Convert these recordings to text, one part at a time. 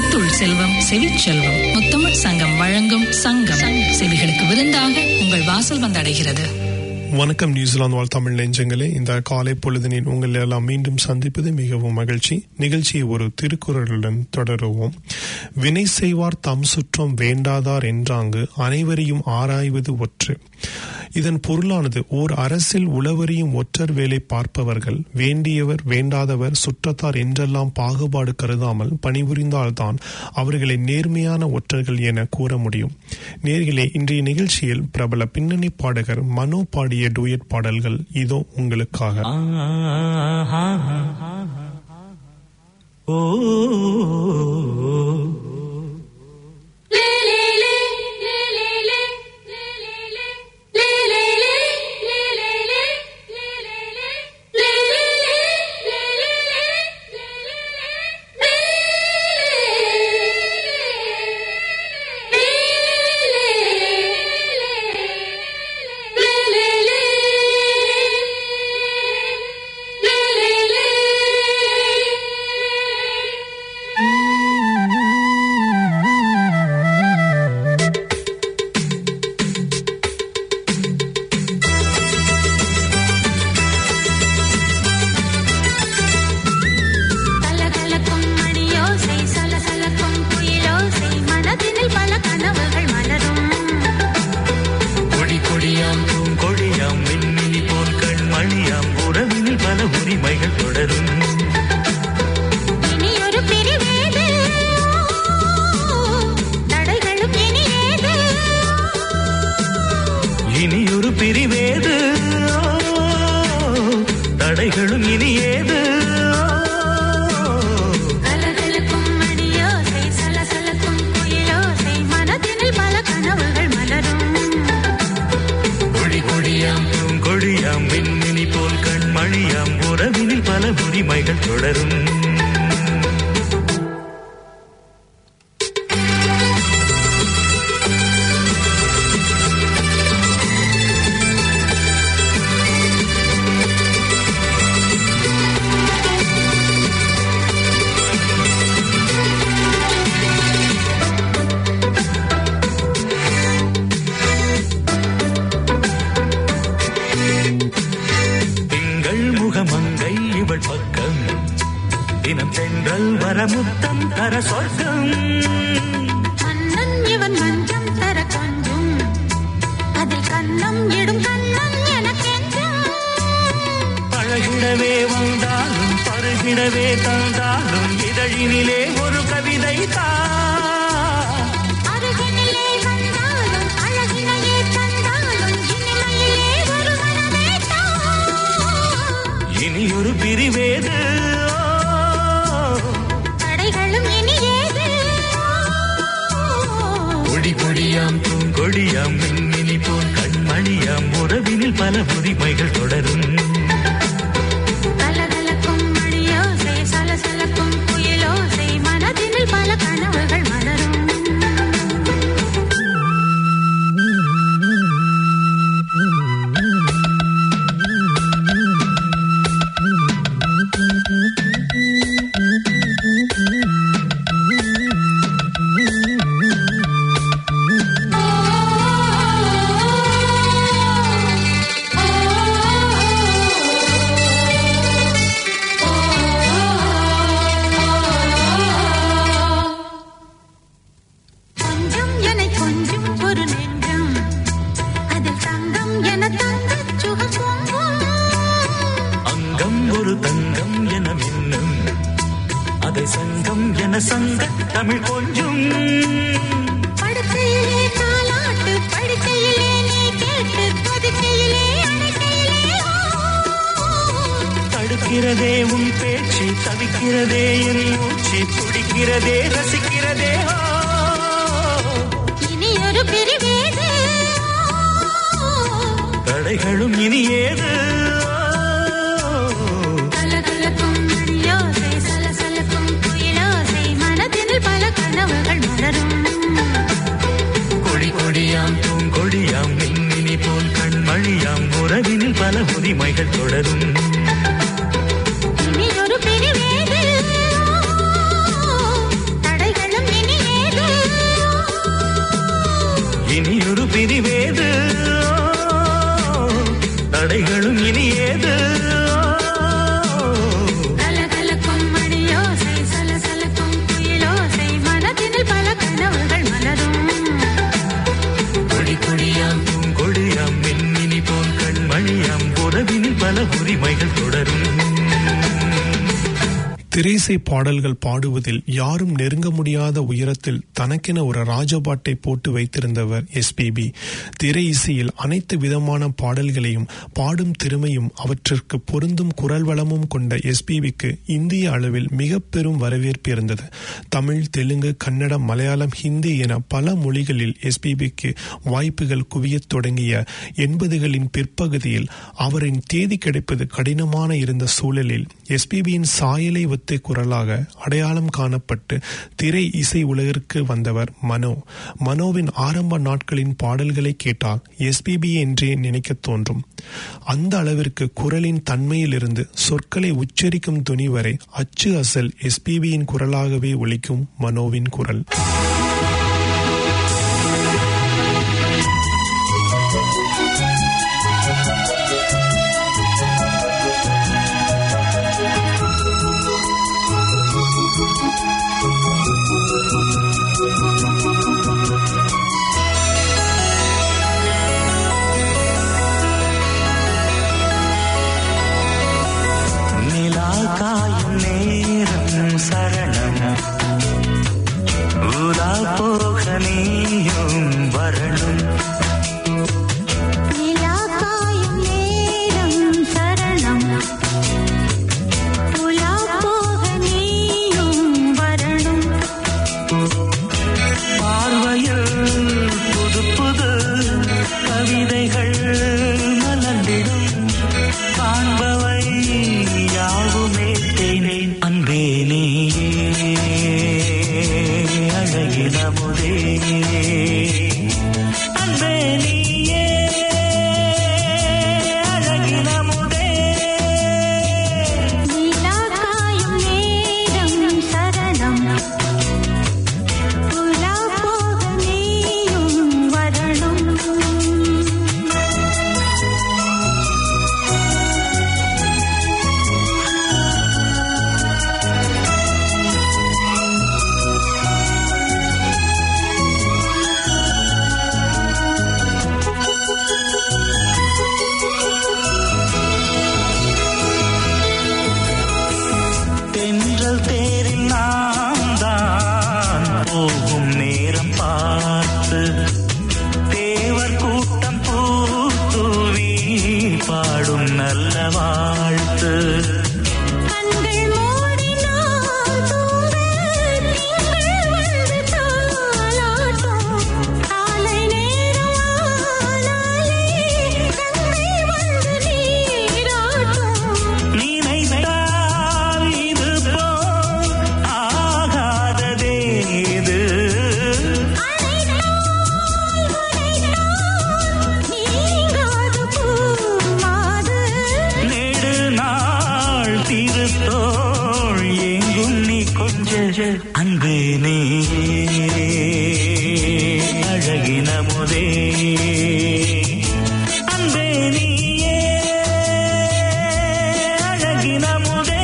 முத்துள் செல்வம் செவிச்செல்வம் முத்தமிழ் சங்கம் வழங்கும் சங்கம் செவிகளுக்கு விருந்தாக உங்கள் வாசல் வந்தடைகிறது வணக்கம் நியூசிலாந்து வாழ் தமிழ் நெஞ்சங்களே இந்த காலை பொழுதினில் உங்களை எல்லாம் மீண்டும் சந்திப்பது மிகவும் மகிழ்ச்சி நிகழ்ச்சியை ஒரு திருக்குறளுடன் தொடருவோம் வினை செய்வார் தம் சுற்றம் வேண்டாதார் என்றாங்கு அனைவரையும் ஆராய்வது ஒற்று இதன் பொருளானது ஓர் அரசில் உளவறியும் ஒற்றர் வேலை பார்ப்பவர்கள் வேண்டியவர் வேண்டாதவர் சுற்றத்தார் என்றெல்லாம் பாகுபாடு கருதாமல் பணிபுரிந்தால்தான் அவர்களை நேர்மையான ஒற்றர்கள் என கூற முடியும் நேர்களே இன்றைய நிகழ்ச்சியில் பிரபல பின்னணி பாடகர் மனோ பாடிய டூயட் பாடல்கள் இதோ உங்களுக்காக ஓ கலகலக்கும் மணியோசை சலசலக்கும் குயிலோசை மனதினில் பல கனவுகள் மலரும் கொடி கொடியாம் பூங்கொடியாம் மின்மினி போல் கண்மணியாம் உறவினில் பல உரிமைகள் தொடரும் இனி ஒரு பிரிவேது தடைகளும் இனி ஏது இனியொரு பிரிவேது தடைகளும் இனி ஏது கலகலக்கும் மணியோசை சலசலக்கும் குயிலோசை மனதினில் பல கனவுகள் மலரும் கொடி கொடியாம் பூங்கொடியாம் மின்மினி போல் கண்மணியாம் உறவினில் பல உரிமைகள் தொடரும் திங்கள் முகமங்கை இவள் பக்கம் தினம் தென்றல் வரமுத்தம் தர சொர்க்கம் மன்னன் இவன் மஞ்சம் தர கொஞ்சும் அதில் கண்ணம் இடும் கண்ணன் எனக்கென்றும் பழகிடவே வந்தாலும் பருகிடவே தந்தாலும் இதழினிலே ஒரு கவிதை தா அருகினிலே வந்தாலும் அழகினையே தந்தாலும் இனிமையிலே ஒரு மனமே இனி ஒரு பிரிவேது தடைகளும் இனி ஏது கொடி கொடியாம் பூங்கொடியாம் மின்மினி போல் கண்மணியாம் உறவினில் பல உரிமைகள் தொடரும் கலகலக்கும் மணியோசை சலசலக்கும் குயிலோசை மனதினில் பல கனவுகள் மலரும் கொஞ்சம் என கொஞ்சம் ஒரு நெஞ்சம் அதில் தங்கம் என தங்கச் சுகம் பொங்கும் அங்கம் ஒரு தங்கம் என மின்னும் அதை சங்கம் என சங்க தமிழ் கொஞ்சும் படுக்கையிலே தாலாட்டு படுக்கையிலே நீ கேட்டு பதுக்கையிலே அணைக்கையிலே தடுக்கிறதே உன் பேச்சு தவிக்கிறதே என் மூச்சு துடிக்கிறதே ரசிக்கிறதே ஓ. இனி ஒரு பிரிவேது தடைகளும் இனி ஏது கலகலக்கும் மணியோசை சலசலக்கும் குயிலோசை மனதினில் பல கனவுகள் மலரும் கொடி கொடியாம் பூங்கொடியாம் மின்மினி போல் கண்மணியாம் உறவினில் பல உரிமைகள் தொடரும் இனி ஒரு பிரிவேது தடைகளும் இனி ஏது கலகலக்கும் மணியோசை சலசலக்கும் குயிலோசை மனதினில் பல கனவுகள் மலரும் கொடி கொடியாம் பூங்கொடியாம் மின்மினி போல் கண்மணியாம் உறவினில் பல உரிமைகள் தொடரும் திரைசை பாடல்கள் பாடுவதில் யாரும் நெருங்க முடியாத உயரத்தில் தனக்கென ஒரு ராஜபாட்டை போட்டு வைத்திருந்தவர் எஸ்பிபி திரை இசையில் அனைத்து விதமான பாடல்களையும் பாடும் திறமையும் அவற்றிற்கு பொருந்தும் குரல் வளமும் கொண்ட எஸ்பிபிக்கு இந்திய அளவில் மிக பெரும் வரவேற்பு இருந்தது தமிழ் தெலுங்கு கன்னடம் மலையாளம் ஹிந்தி என பல மொழிகளில் எஸ்பிபிக்கு வாய்ப்புகள் குவியத் தொடங்கிய எண்பதுகளின் பிற்பகுதியில் அவரின் தேதி கிடைப்பது கடினமான இருந்த சூழலில் எஸ்பிபியின் சாயலை ஒத்த குரலாக அடையாளம் காணப்பட்டு திரை இசை உலகிற்கு வந்தவர் மனோ மனோவின் ஆரம்ப நாட்களின் பாடல்களை கேட்டால் எஸ்பிபி என்றே நினைக்கத் தோன்றும் அந்த அளவிற்கு குரலின் தன்மையிலிருந்து சொற்களை உச்சரிக்கும் துணி வரை அச்சு அசல் எஸ்பிபியின் குரலாகவே ஒலிக்கும் மனோவின் குரல் நிலா காயும் நேரம் சரணம் உலா போக நீயும் வரணும் நிலா காயும் நேரம் சரணம் உலா போக நீயும் வரணும் பார்வையில் புது புது கவிதைகள் மலர்ந்திடும் காண்பவை யாவுமே தேனே அன்பே நீயே அழகின முதே அன்பே நீயே அழகின முதே நிலா காயும் நேரம் சரணம் உலா போக நீயும் வரணும் தென்றல் தேரில் நாம் தான் போகும் நேரம் பார்த்து தேவர் கூட்டம் பூத்தூவி பாடும் நல்ல வாழ்த்து கண்கள் மூடினால் தூங்க திங்கள் வந்து தாலாட்டும் காலை நேரம் ஆனாலே கங்கை வந்து நீராட்டும் நினைத்தால் இது போல் ஆகாததேது நீங்காத பூமாது நெடு நாள் திருத்தோள் எங்கும் நீ கொஞ்ச அன்பு நீ அழகின முதே அன்பே நீயே அழகின முதே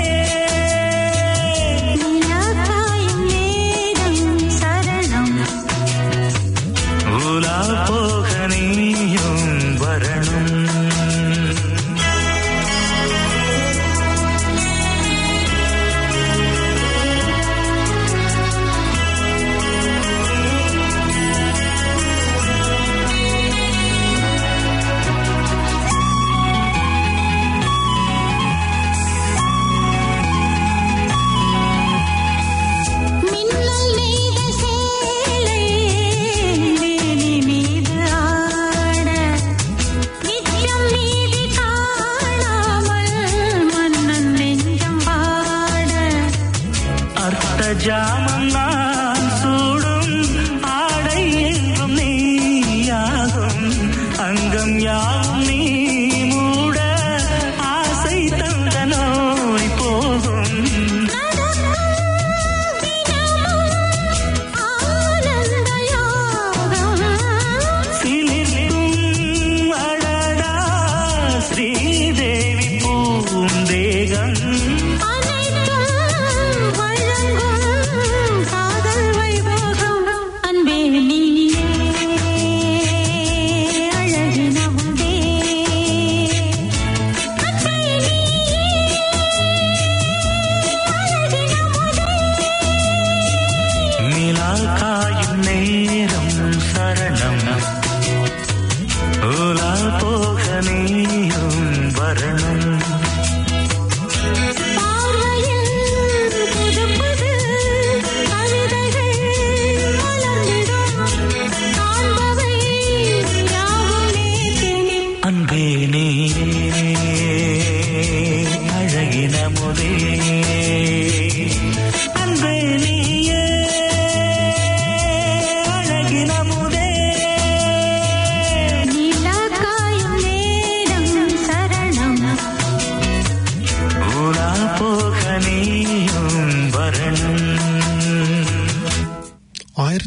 நிலா காயும் நேரம் சரணம் உலா போக நீயும் வரணும் மின்னல் நெய்த சேலை வேலி மீது ஆட நிச்சயம் நீதி காணாமல் மன்னன் நெஞ்சம் வாட அர்த்த ஜாமம் நான் சூடும் ஆடை என்றும் நீயாகும் அங்கம் யாவும் நீ மூட ஆசை தந்த நோய் போகும் ஆனந்த யோகம் சிலிர்க்கும் அழடா ஸ்ரீதேவி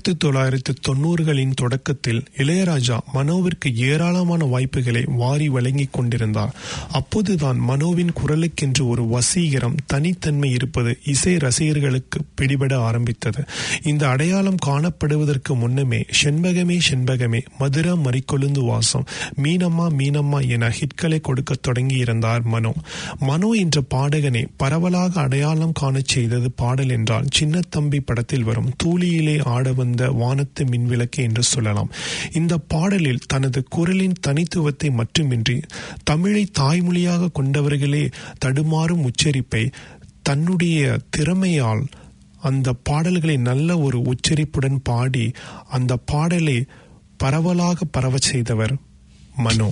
ஆயிரத்தி தொள்ளாயிரத்தி தொண்ணூறுகளின் தொடக்கத்தில் இளையராஜா மனோவிற்கு ஏராளமான வாய்ப்புகளை வாரி வழங்கிக் கொண்டிருந்தார் அப்போதுதான் மனோவின் குரலுக்கென்று ஒரு வசீகரம் தனித்தன்மை இருப்பது இசை ரசிகர்களுக்கு பிடிபட ஆரம்பித்தது இந்த அடையாளம் காணப்படுவதற்கு முன்னமே செண்பகமே செண்பகமே மதுரா மறிக்கொழுந்து வாசம் மீனம்மா மீனம்மா என ஹிட்களை கொடுக்க தொடங்கியிருந்தார் மனோ மனோ என்ற பாடகனை பரவலாக அடையாளம் காணச் செய்தது பாடல் என்றால் சின்னத்தம்பி படத்தில் வரும் தூளியிலே ஆட வந்த வானத்து மின்விளக்கு என்று சொல்லலாம் இந்த பாடலில் தனது குரலின் தனித்துவத்தை மட்டுமின்றி தமிழை தாய்மொழியாக கொண்டவர்களே தடுமாறும் உச்சரிப்பை தன்னுடைய திறமையால் அந்த பாடல்களை நல்ல ஒரு உச்சரிப்புடன் பாடி அந்த பாடலை பரவலாக பரவச் செய்தவர் மனோ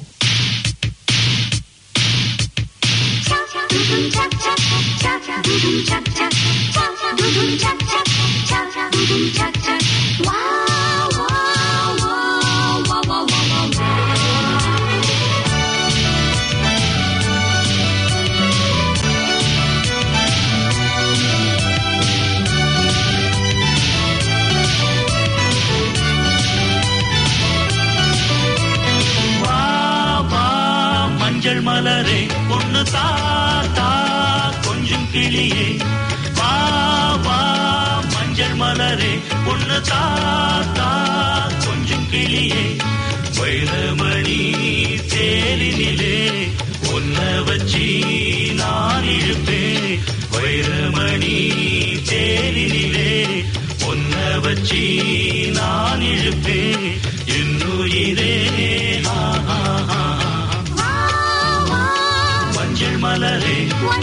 வா வா மஞ்சள் மலரே பொண்ணு தாத்தா கொஞ்சம் கிளியே வா வா மஞ்சள் மலரே பொண்ணு தாத்தா கொஞ்சம் கிளியே வைரமணி தேரினிலே ஒன்ன வச்சி நான் இழுப்பேன் வைரமணி தேரினிலே ஒன்ன வச்சி நான் இழுப்பேன் என்னுயிரே ஆ, ஆ, ஆ. மஞ்சள் மலரே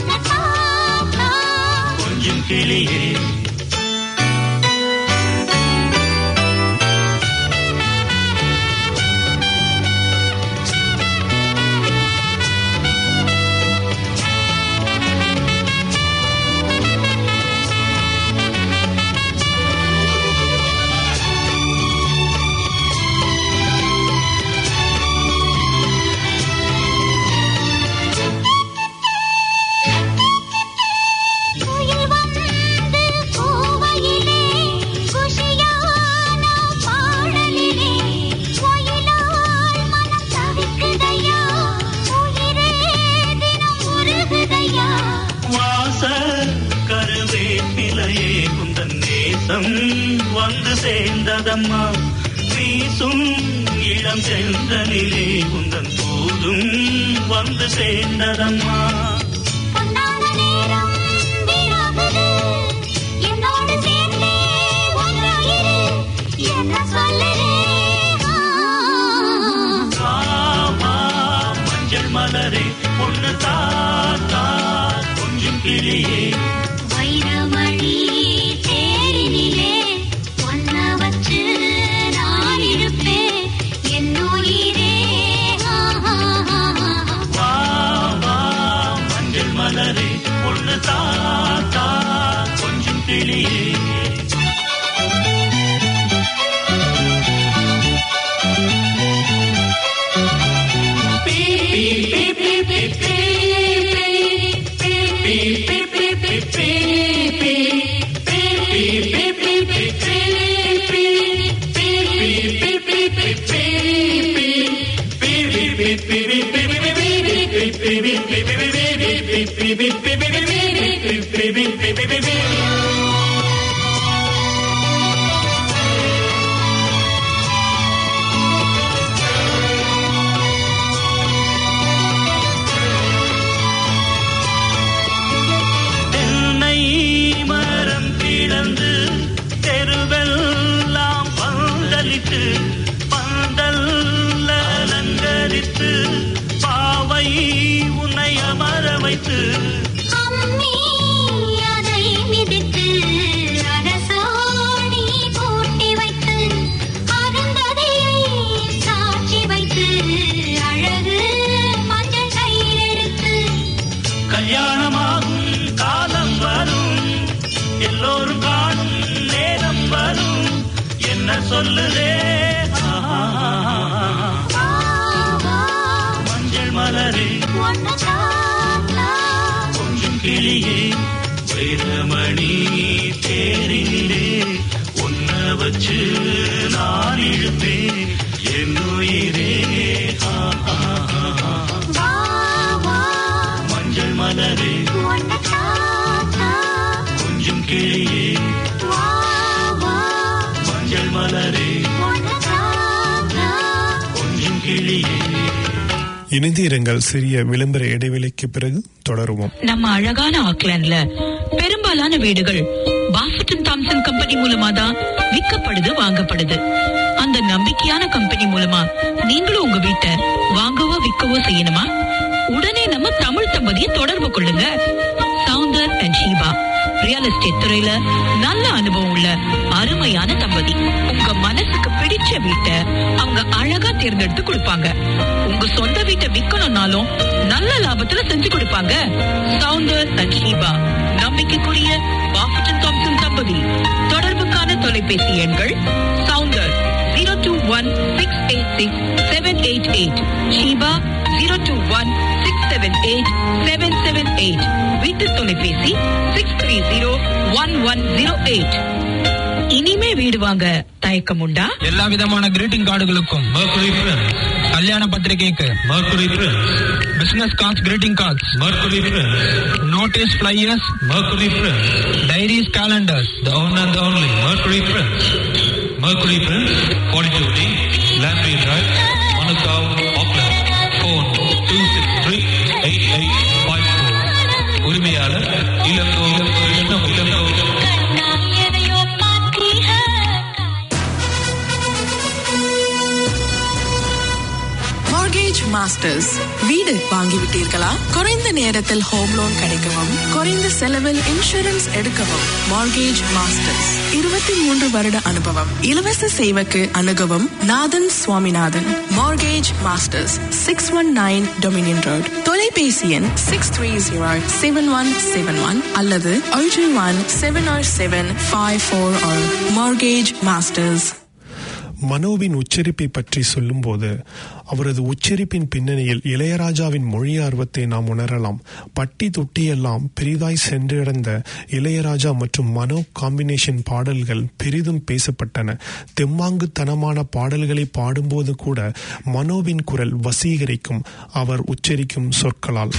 கொஞ்சம் கிளியே குயில் வந்து கூவையிலே குஷியான பாடலிலே ஒயிலால் மனம் தவிக்குதையா உயிரே தினம் உருகுதையா வாச கருவேப்பிலையே குந்தன் நேசம் வந்து சேர்ந்ததம்மா வீசும் இளம் செந்தனிலே குந்தன் போதும் வந்து சேர்ந்ததம்மா பொன்னான நேரம் வீணாகுது என்னோடு சேர்ந்தே ஒன்றாயிரு என்ன சொல்லுறே வா, வா, மஞ்சள் மலரே பொண்ணு தாத்தா கொஞ்சம் கிளியே வைரமணி தேரினிலே ஒன்ன வச்சு நான் இருப்பேன் என் உயிரே வா வா மஞ்சள் மலரே பொண்ணு தாத்தா கொஞ்சம் கிளியே தென்னை மரம் கிடந்து தெருவெல்லாம் பந்தலிட்டு பந்தல் அலங்கரித்து பாவை உன்னை அமர வைத்து அம்மி அதை மிதித்து அரசாணி பூட்டி வைத்து அருந்ததியை சாட்சி வைத்து அழகு மஞ்சள் கையில் எடுத்து கல்யாணமாகும் காலம் வரும் எல்லோரும் காணும் நேரம் வரும் என்ன சொல்லுதே ஆஹா. வா வா மஞ்சள் மலரே ஒன்னு தாத்தா கொஞ்சம் கிளியே வைரமணி தேரிலே ஒன்ன வச்சு மலரே உன்னை தாத்தா கொஞ்சம் கிளியே வா வா மஞ்சள் மலரே உன்னை தாத்தா கொஞ்சம் கிளியே இணைந்திருங்கள் சிறிய விளம்பர இடைவெளிக்கு பிறகு தொடருவோம் நம்ம அழகான ஆக்லாண்ட்ல பெரும்பாலான வீடுகள் பாஃபட்டன் தாம்சன் கம்பெனி மூலமா தான் விற்கப்படுது வாங்கப்படுது அந்த நம்பிக்கையான கம்பெனி மூலமா நீங்களும் உங்க வீட்டை வாங்கவோ விற்கவோ செய்யணுமா உடனே நம்ம தமிழ் தம்பதியை தொடர்பு கொள்ளுங்க Soundar and Sheeba real estate துறையில நல்ல அனுபவம் உள்ள அருமையான தம்பதி உங்க மனசுக்கு பிடிச்ச வீட்டை அவங்க அழகா தேர்ந்தெடுத்து கொடுப்பாங்க உங்க சொந்த வீட்டை விக்கணும்னாலும் நல்ல லாபத்துல செஞ்சு கொடுப்பாங்க சவுந்தர் அண்ட் ஷீபா நம்பிக்கைக்குரிய பாஃபட்டன் தாம்சன் தம்பதி தொடர்புக்கான தொலைபேசி எண்கள் Soundar zero two one six eight six seven eight eight Sheeba zero two one six seven eight seven seven eight வீட்டு தொலைபேசி six three zero one one zero eight இனிமே வீடு வாங்க தயக்கம் உண்டா எல்லா விதமான கிரீட்டிங் கார்டுகளுக்கும் Mercury Prince, கல்யாண பத்திரிகைக்கு Mercury Prince, business cards greeting cards Mercury Prince, notice flyers Mercury Prince, diaries calendars the one and the only Mercury Prince. Mercury Prince, 42D, Landry Drive, Manukau, Auckland. Phone 263-8854. உரிமையாளர் இளங்கோ இளங்கோ இளங்கோ எதையோ மாற்றி mortgage masters வீடு வாங்கிவிட்டீர்களா குறைந்த நேரத்தில் home loan கிடைக்கவும் குறைந்த செலவில் insurance எடுக்கவும் மார்கேஜ் மாஸ்டர்ஸ் இருபத்தி மூன்று வருட அனுபவம் இலவச சேவைக்கு அணுகவும் Nathan Swaminathan Mortgage Masters six one nine Dominion Road தொலைபேசி எண் six three zero seven one seven one அல்லது ஒன்று one seven seven five four Mortgage Masters மனோவின் உச்சரிப்பை பற்றி சொல்லும்போது அவரது உச்சரிப்பின் பின்னணியில் இளையராஜாவின் மொழி ஆர்வத்தை நாம் உணரலாம் பட்டி தொட்டியெல்லாம் பெரிதாய் சென்றடைந்த இளையராஜா மற்றும் மனோ காம்பினேஷன் பாடல்கள் பெரிதும் பேசப்பட்டன தெம்மாங்குத்தனமான பாடல்களை பாடும்போது கூட மனோவின் குரல் வசீகரிக்கும் அவர் உச்சரிக்கும் சொற்களால்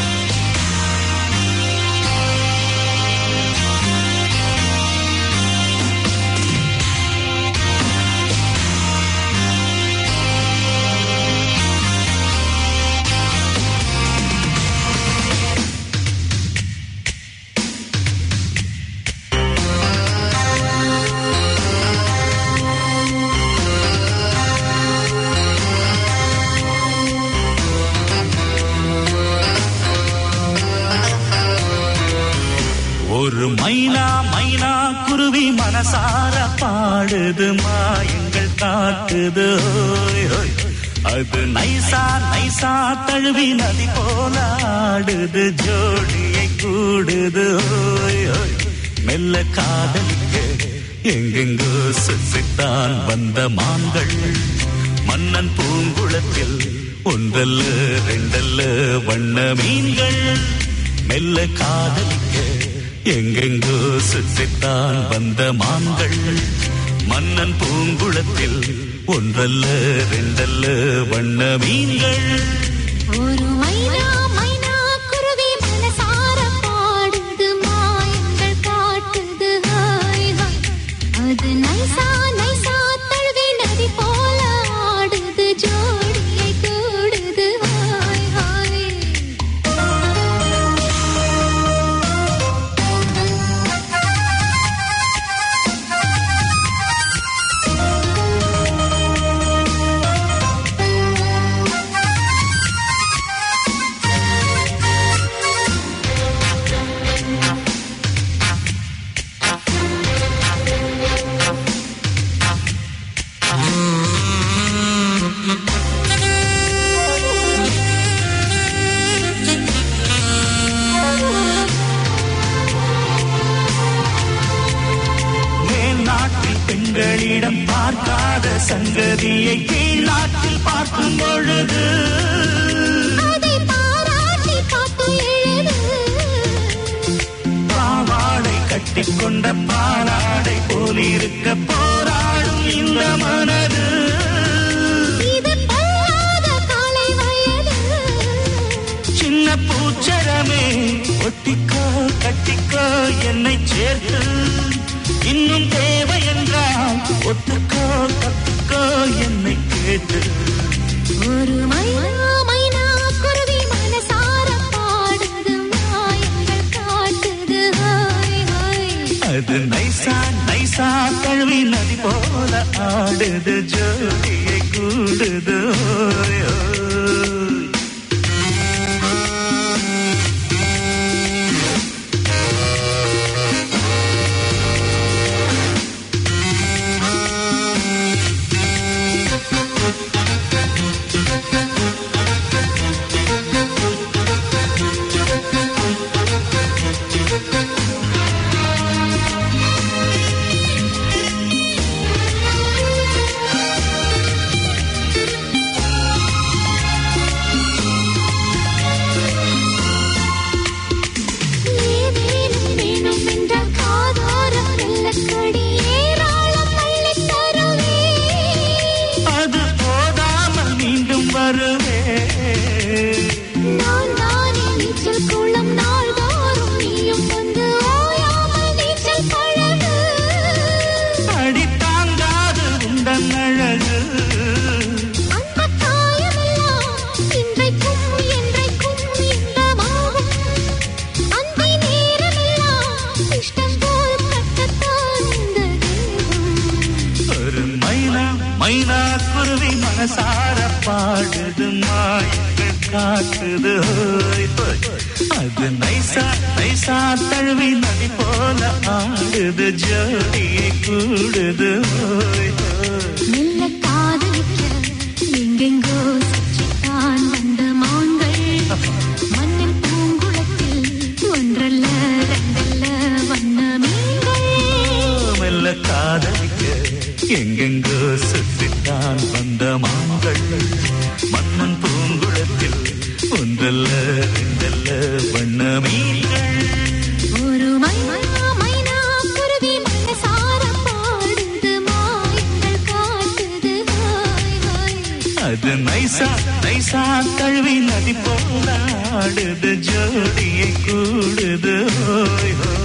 ஒரு மைனா மைனா குருவி மனசார பாடுது மாயங்கள் காட்டுது ஓய், ஓய். அது நைசா நைசா தழுவி நதி போல ஆடுது ஜோடியை கூடுது ஓய், ஓய். மெல்ல காதலிக்க எங்கெங்கோ சுசித்தான் வந்த மான்கள் மன்னன் பூங்குளத்தில் ஒன்றல்ல ரெண்டல்ல வண்ண மீன்கள் மெல்ல காதலிக்க எங்கெங்கோ சுற்றித்தான் வந்த மான்கள் மன்னன் பூங்குளத்தில் ஒன்றல்ல ரெண்டல்ல வண்ண மீன்கள் ஒரு மைனா மைனா குருவி மனசார பாடுது மாயங்கள் காட்டுது ஹாய் ஹாய் அது நைசா நைசா தழுவி நதி போல ஆடுது ஜோடியை கூடுது ஹாய் ஹாய் மேல் நாட்டில் பெண்களிடம் பார்க்காத சங்கதியை கீழ் நாட்டில் பார்க்கும் பொழுது அதை பாராட்டி பாட்டு எழுது பாவாடை கட்டிக்கொண்ட பாலாடை போலிருக்க போராடும் இந்த மனது இது பொல்லாத காலை வயது சின்ன பூச்சரமே என்னை சேர்த்து இன்னும் தேவை என்றால் ஒத்துக்கோ கத்துக்கோ என்னை கேட்டு ஒரு மைனா மைனா குருவி மனசார பாடுது மாயங்கள் காட்டுது ஹாய் ஹாய் அது நைசா நைசா தழுவி நதி போல ஆடுது ஜோதியை கூடுது ஓய், ஓய். ஏதேனும் வேணும் என்ற காதார வெள்ளக்கடி ஏராளம் அள்ளித் தருவே அது போதாமல் மீண்டும் வருவே நான் தானே நீச்சல் குளம் நாள்தோறும் நீயும் வந்து ஓயாமல் நீச்சல் பழகு அடி தாங்காது உந்தன் அழகு அந்த காயமெல்லாம் இன்றைக்கும் என்றைக்கும் இன்பமாகும் அந்தி நேரமெல்லாம் இஷ்டம் போல் கட்டத்தான் இந்த தேகம் ஒரு மைனா மைனா குருவி மனசார பாடுது மாயங்கள் காட்டுது ஹோய், ஹோய். அது நைசா நைசா தழுவி நதி போல ஆடுது ஜோடியை கூடுது ஹோய், ஹோய். மெல்ல காதலிக்க எங்கெங்கோ சுற்றித்தான் வந்த மான்கள் மண்ணின் பூங்குளத்தில் ஒன்றல்ல ரெண்டல்ல வண்ண மீன்கள் மெல்ல காதலிக்க எங்கெங்கோ சுற்றித்தான் வந்த மாங்கள் மன்னன் பூங்குளத்தில் ஒன்றல்ல ரெண்டல்ல வண்ண மீன்கள் ஒரு மைனா மைனா குருவி மனசார பாடுது மாயங்கள் காட்டுது ஹாய் ஹாய் அது நைசா நைசா தழுவி நதி போல ஆடுது ஜோடியை கூடுது ஹோய் ஹோய்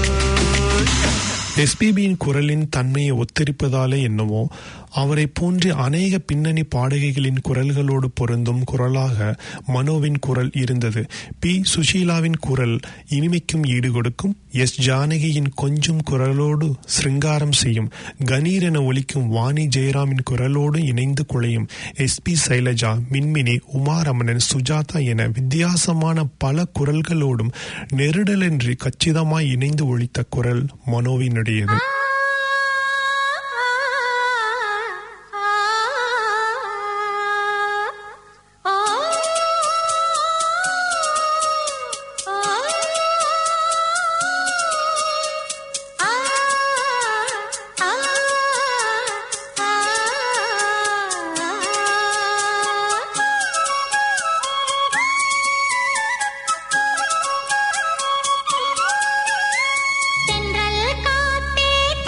எஸ்பிபியின் குரலின் தன்மையை ஒத்திருப்பதாலே என்னவோ அவரை போன்ற அநேக பின்னணி பாடகைகளின் குரல்களோடு பொருந்தும் குரலாக மனோவின் குரல் இருந்தது பி சுஷீலாவின் குரல் இனிமைக்கும் ஈடு கொடுக்கும் எஸ் ஜானகியின் கொஞ்சம் குரலோடு சிருங்காரம் செய்யும் கணீர் என ஒலிக்கும் வாணி ஜெயராமின் குரலோடு இணைந்து குழையும் எஸ் பி சைலஜா மின்மினி உமாரமணன் சுஜாதா என வித்தியாசமான பல குரல்களோடும் நெருடலின்றி கச்சிதமாய் இணைந்து ஒழித்த குரல் மனோவினுடையது தென்றல் காத்தே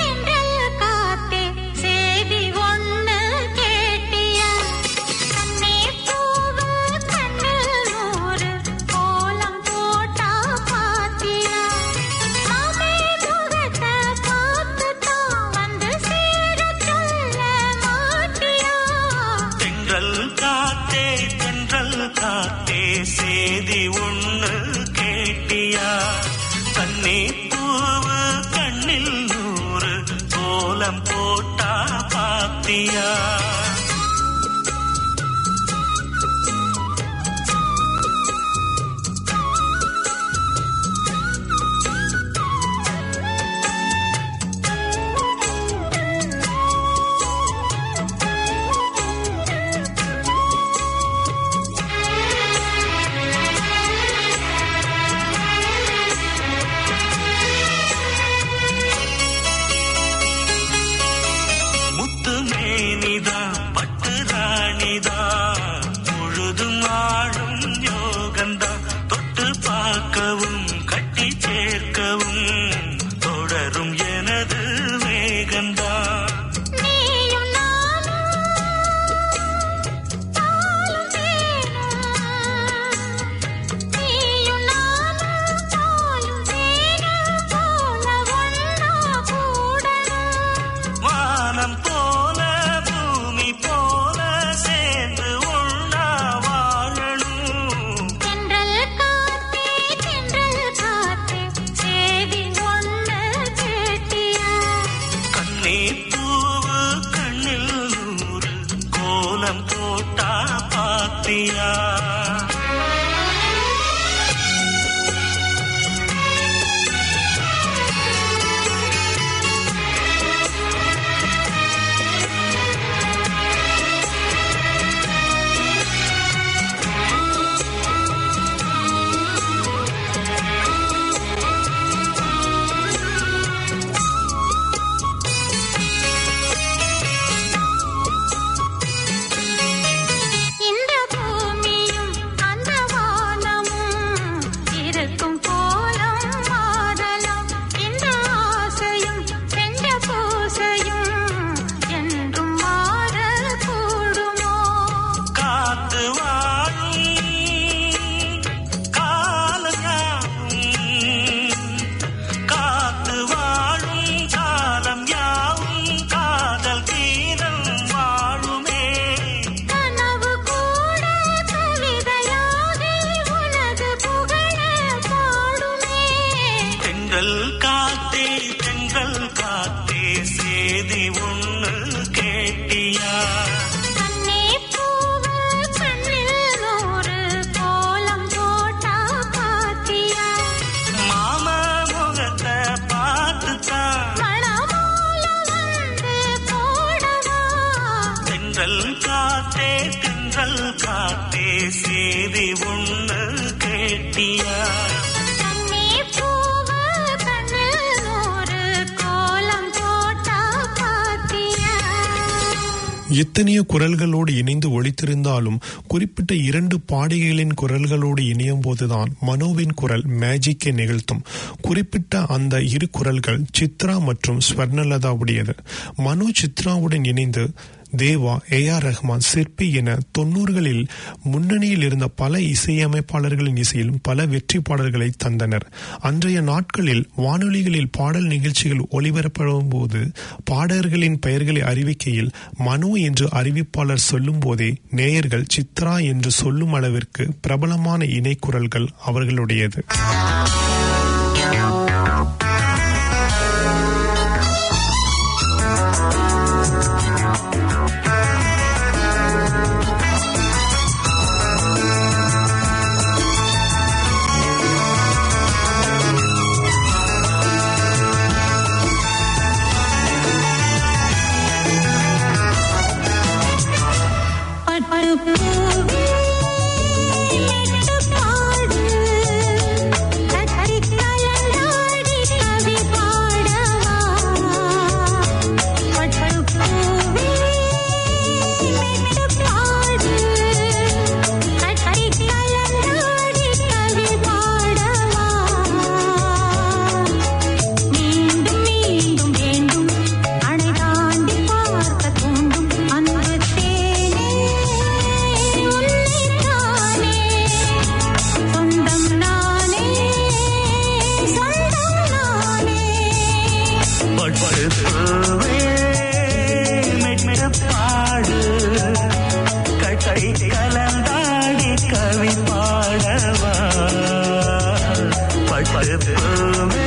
சேதி ஒண்ணு கேட்டியா கண்ணே பூவ கண்ணில் நூறு கோலம் போட்டா பாத்தியா எத்தனையோ குரல்களோடு இணைந்து ஒழித்திருந்தாலும் குறிப்பிட்ட இரண்டு பாடகிகளின் குரல்களோடு இணையும் போதுதான் மனோவின் குரல் மேஜிக்கை நிகழ்த்தும் குறிப்பிட்ட அந்த இரு குரல்கள் சித்ரா மற்றும் ஸ்வர்ணலதாவுடையது மனோ சித்ராவுடன் இணைந்து தேவா ஏ ஆர் ரஹ்மான் சிற்பி என தொன்னூறுகளில் முன்னணியில் இருந்த பல இசையமைப்பாளர்களின் இசையிலும் பல வெற்றி பாடல்களை தந்தனர் அன்றைய நாட்களில் வானொலிகளில் பாடல் நிகழ்ச்சிகள் ஒளிபரப்படும் போது பாடகர்களின் பெயர்களை அறிவிக்கையில் மனோ என்று அறிவிப்பாளர் சொல்லும் போதே நேயர்கள் சித்ரா என்று சொல்லும் அளவிற்கு பிரபலமான இணைக்குரல்கள் அவர்களுடையது பட்டுப்பூவே மெட்டு பாடு கட்டி கலந்தாடி கவி பாடவா பட்டுப்பூவே மெட்டு பாடு கட்டி கலந்தாடி கவி பாடவா மீண்டும் மீண்டும் வேண்டும் அணை தாண்டி பார்க்க தூண்டும் அன்பு தேனே உன்னைத்தானே சொந்தம் நானே சொந்தம் நானே பட்டுவே மெட்டு பாடு கட்டை கலந்தாடி கவி பாடவா பட்டுவே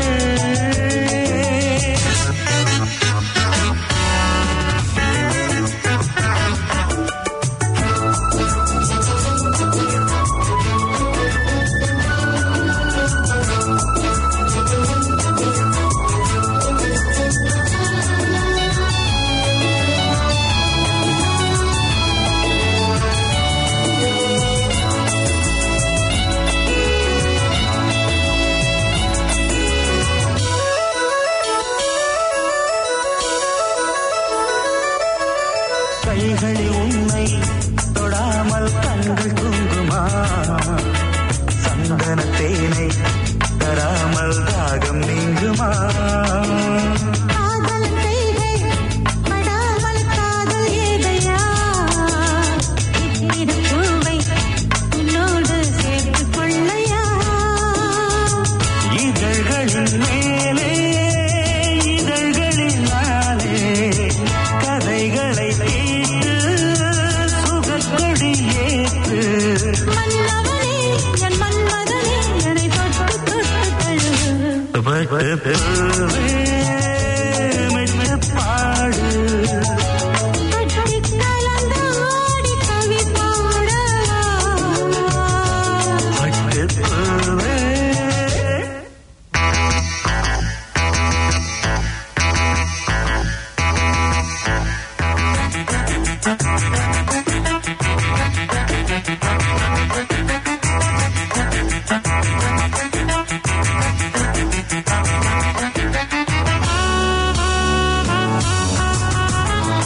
கைகளில் உன்னை தொடாமல் கண்கள் தூங்குமா சந்தன தேனை தராமல் தாகம் நீங்குமா காதல் கைகை படாமல் காதல் ஏதையா இத்திரு பூவை உன்னோடு சேர்த்துக் கொள்ளையா இதழ்களின் மேலே இதழ்களினாலே கதைகளை கேட்டு சுகக்கொடி ஏற்று மன்னவனே என் மன்மதனே என்னை தொட்டு தொட்டு தழுவு பட்டுவே மெட்டு பாடு கட்டி கலந்தாடி கவி பாடவா பட்டுவே ஆ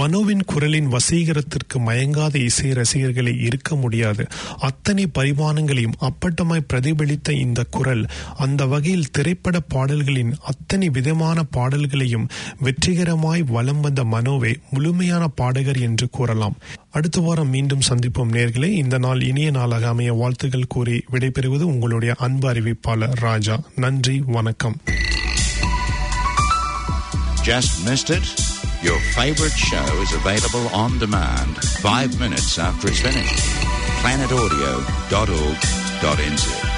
மனோவின் குரலின் வசீகரத்திற்கு மயங்காத இசை ரசிகர்களை இருக்க முடியாது அத்தனை பரிமாணங்களையும் அப்பட்டமாய் பிரதிபலித்த இந்த குரல் அந்த வகையில் திரைப்பட பாடல்களின் அத்தனை விதமான பாடல்களையும் வெற்றிகரமாய் வலம் வந்த மனோவை முழுமையான பாடகர் என்று கூறலாம் அடுத்த வாரம் மீண்டும் சந்திப்போம் நேர்களே இந்த நாள் இனிய நாளாக அமைய வாழ்த்துக்கள் கூறி விடைபெறுவது உங்களுடைய அன்பு அறிவிப்பாளர் ராஜா நன்றி வணக்கம் Just missed it? Your favorite show is available on demand five minutes after it's finished. planetaudio.org.nz